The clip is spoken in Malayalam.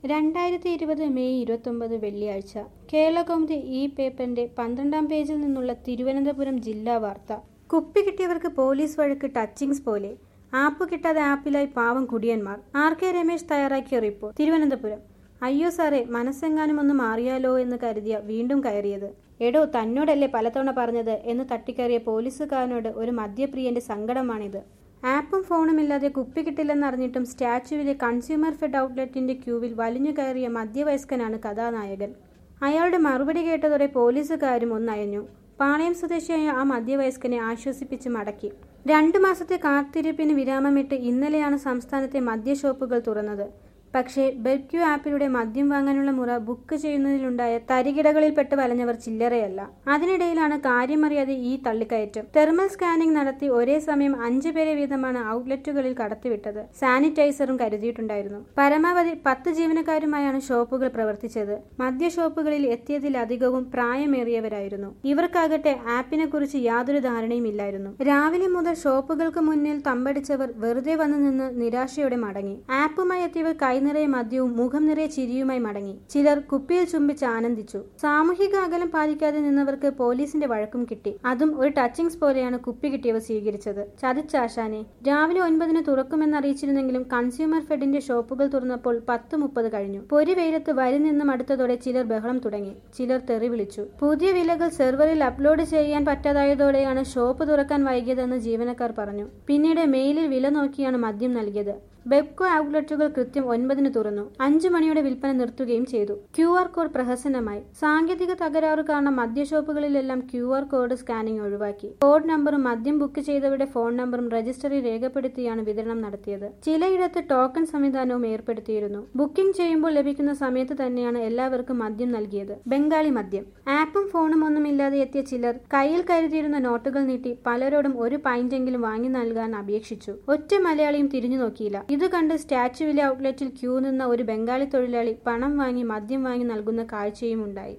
രണ്ടായിരത്തി ഇരുപത് മെയ് ഇരുപത്തൊമ്പത് വെള്ളിയാഴ്ച കേരളകൗമുദി ഈ പേപ്പറിന്റെ പന്ത്രണ്ടാം പേജിൽ നിന്നുള്ള തിരുവനന്തപുരം ജില്ലാ വാർത്ത കുപ്പി കിട്ടിയവർക്ക് പോലീസ് വഴക്ക് ടച്ചിങ്സ് പോലെ ആപ്പ് കിട്ടാതെ ആപ്പിലായി പാവം കുടിയന്മാർ ആർ കെ രമേശ് തയ്യാറാക്കിയ റിപ്പോർട്ട് തിരുവനന്തപുരം അയ്യോ സാറേ മനസ്സെങ്ങാനും ഒന്ന് മാറിയാലോ എന്ന് കരുതിയ വീണ്ടും കയറിയത് എടോ തന്നോടല്ലേ പലതവണ പറഞ്ഞത് എന്ന് തട്ടിക്കയറിയ പോലീസുകാരനോട് ഒരു മദ്യപ്രിയന്റെ സങ്കടമാണിത് ആപ്പും ഫോണുമില്ലാതെ കുപ്പി കിട്ടില്ലെന്നറിഞ്ഞിട്ടും സ്റ്റാച്യുവിലെ കൺസ്യൂമർ ഫെഡ് ഔട്ട്ലെറ്റിന്റെ ക്യൂവിൽ വലിഞ്ഞു കയറിയ മധ്യവയസ്കനാണ് കഥാനായകൻ അയാളുടെ മറുപടി കേട്ടതോടെ പോലീസുകാരും ഒന്നയഞ്ഞു പാളയം സ്വദേശിയായ ആ മധ്യവയസ്കനെ ആശ്വസിപ്പിച്ച് മടക്കി രണ്ടു മാസത്തെ കാത്തിരിപ്പിന് വിരാമമിട്ട് ഇന്നലെയാണ് സംസ്ഥാനത്തെ മദ്യഷോപ്പുകൾ തുറന്നത് പക്ഷേ ബെർക്യൂ ആപ്പിലൂടെ മദ്യം വാങ്ങാനുള്ള മുറ ബുക്ക് ചെയ്യുന്നതിലുണ്ടായ തരികിടകളിൽപ്പെട്ട് വലഞ്ഞവർ ചില്ലറയല്ല അതിനിടയിലാണ് കാര്യമറിയാതെ ഈ തള്ളിക്കയറ്റം തെർമൽ സ്കാനിംഗ് നടത്തി ഒരേ സമയം അഞ്ചു പേരെ വീതമാണ് ഔട്ട്ലെറ്റുകളിൽ കടത്തിവിട്ടത് സാനിറ്റൈസറും കരുതിയിട്ടുണ്ടായിരുന്നു പരമാവധി പത്ത് ജീവനക്കാരുമായാണ് ഷോപ്പുകൾ പ്രവർത്തിച്ചത് മദ്യ ഷോപ്പുകളിൽ എത്തിയതിലധികവും പ്രായമേറിയവരായിരുന്നു ഇവർക്കാകട്ടെ ആപ്പിനെ കുറിച്ച് യാതൊരു ധാരണയുമില്ലായിരുന്നു രാവിലെ മുതൽ ഷോപ്പുകൾക്ക് മുന്നിൽ തമ്പടിച്ചവർ വെറുതെ വന്നു നിന്ന് നിരാശയോടെ മടങ്ങി ആപ്പുമായി എത്തിയവർ കൈനിറയെ മദ്യവും മുഖം നിറയെ ചിരിയുമായി മടങ്ങി ചിലർ കുപ്പിയിൽ ചുംബിച്ച് ആനന്ദിച്ചു സാമൂഹിക അകലം പാലിക്കാതെ നിന്നവർക്ക് പോലീസിന്റെ വഴക്കും കിട്ടി അതും ഒരു ടച്ചിങ്സ് പോലെയാണ് കുപ്പി കിട്ടിയവർ സ്വീകരിച്ചത് ചതിച്ചാശാനെ രാവിലെ ഒൻപതിന് തുറക്കുമെന്ന് അറിയിച്ചിരുന്നെങ്കിലും കൺസ്യൂമർ ഫെഡിന്റെ ഷോപ്പുകൾ തുറന്നപ്പോൾ പത്ത് മുപ്പത് കഴിഞ്ഞു പൊരി വെയിലത്ത് വരി നിന്നും അടുത്തതോടെ ചിലർ ബഹളം തുടങ്ങി ചിലർ തെറി വിളിച്ചു പുതിയ വിലകൾ സെർവറിൽ അപ്ലോഡ് ചെയ്യാൻ പറ്റാതായതോടെയാണ് ഷോപ്പ് തുറക്കാൻ വൈകിയതെന്ന് ജീവനക്കാർ പറഞ്ഞു പിന്നീട് മെയിലിൽ വില നോക്കിയാണ് മദ്യം നൽകിയത് ബെബ്കോ ഔട്ട്ലെറ്റുകൾ കൃത്യം ഒൻപതിന് തുറന്നു അഞ്ചു മണിയോടെ വിൽപ്പന നിർത്തുകയും ചെയ്തു ക്യു ആർ കോഡ് പ്രഹസനമായി സാങ്കേതിക തകരാറ് കാരണം മദ്യഷോപ്പുകളിലെല്ലാം ക്യു ആർ കോഡ് സ്കാനിംഗ് ഒഴിവാക്കി കോഡ് നമ്പറും മദ്യം ബുക്ക് ചെയ്തവരുടെ ഫോൺ നമ്പറും രജിസ്റ്ററിൽ രേഖപ്പെടുത്തിയാണ് വിതരണം നടത്തിയത് ചിലയിടത്ത് ടോക്കൺ സംവിധാനവും ഏർപ്പെടുത്തിയിരുന്നു ബുക്കിംഗ് ചെയ്യുമ്പോൾ ലഭിക്കുന്ന സമയത്ത് തന്നെയാണ് എല്ലാവർക്കും മദ്യം നൽകിയത് ബംഗാളി മദ്യം ആപ്പും ഫോണും ഒന്നുമില്ലാതെ എത്തിയ ചിലർ കയ്യിൽ കരുതിയിരുന്ന നോട്ടുകൾ നീട്ടി പലരോടും ഒരു പൈന്റെങ്കിലും വാങ്ങി നൽകാൻ അപേക്ഷിച്ചു ഒറ്റ മലയാളിയും തിരിഞ്ഞു നോക്കിയില്ല ഇത് കണ്ട് സ്റ്റാച്യുവിലെ ഔട്ട്ലെറ്റിൽ ക്യൂ നിന്ന ഒരു ബംഗാളി തൊഴിലാളി പണം വാങ്ങി മദ്യം വാങ്ങി നൽകുന്ന കാഴ്ചയും ഉണ്ടായി